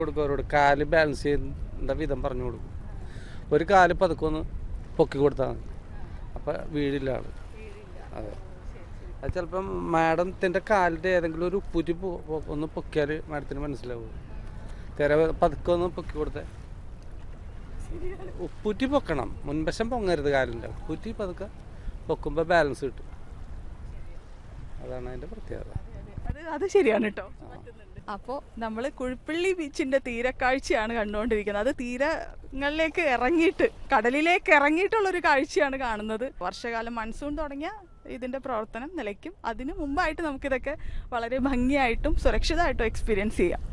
കൊടുക്കും അവരോട് കാല് ബാലൻസ് ചെയ്യേണ്ട വിധം പറഞ്ഞു കൊടുക്കും ഒരു കാല് പതുക്കെ ഒന്ന് പൊക്കി കൊടുത്താൽ മതി അപ്പം വീഴില്ല ആള് അതെ അത് ചിലപ്പം മാഡത്തിൻ്റെ കാലിൻ്റെ ഏതെങ്കിലും ഒരു ഉപ്പൂറ്റി പൊ- പൊ- ഒന്ന് പൊക്കിയാൽ മാഡത്തിന് മനസ്സിലാവും തിര പതുക്കെ ഒന്ന് പൊക്കി കൊടുത്തേ ഉപ്പൂറ്റി പൊക്കണം മുൻവശം പൊങ്ങരുത് കാലിൻ്റെ ഉപ്പൂറ്റി പതുക്കെ പൊക്കുമ്പോൾ ബാലൻസ് കിട്ടും അതാണ് അതിൻ്റെ പ്രത്യേകത അത് അത് ശരിയാണ് കേട്ടോ അപ്പോൾ നമ്മൾ കുഴിപ്പള്ളി ബീച്ചിന്റെ തീരക്കാഴ്ചയാണ് കണ്ടുകൊണ്ടിരിക്കുന്നത് അത് തീരങ്ങളിലേക്ക് ഇറങ്ങിയിട്ട് കടലിലേക്ക് ഇറങ്ങിയിട്ടുള്ള ഒരു കാഴ്ചയാണ് കാണുന്നത് വർഷകാലം മൺസൂൺ തുടങ്ങിയ ഇതിന്റെ പ്രവർത്തനം നിലയ്ക്കും അതിനു മുമ്പായിട്ട് നമുക്കിതൊക്കെ വളരെ ഭംഗിയായിട്ടും സുരക്ഷിതമായിട്ടും എക്സ്പീരിയൻസ് ചെയ്യാം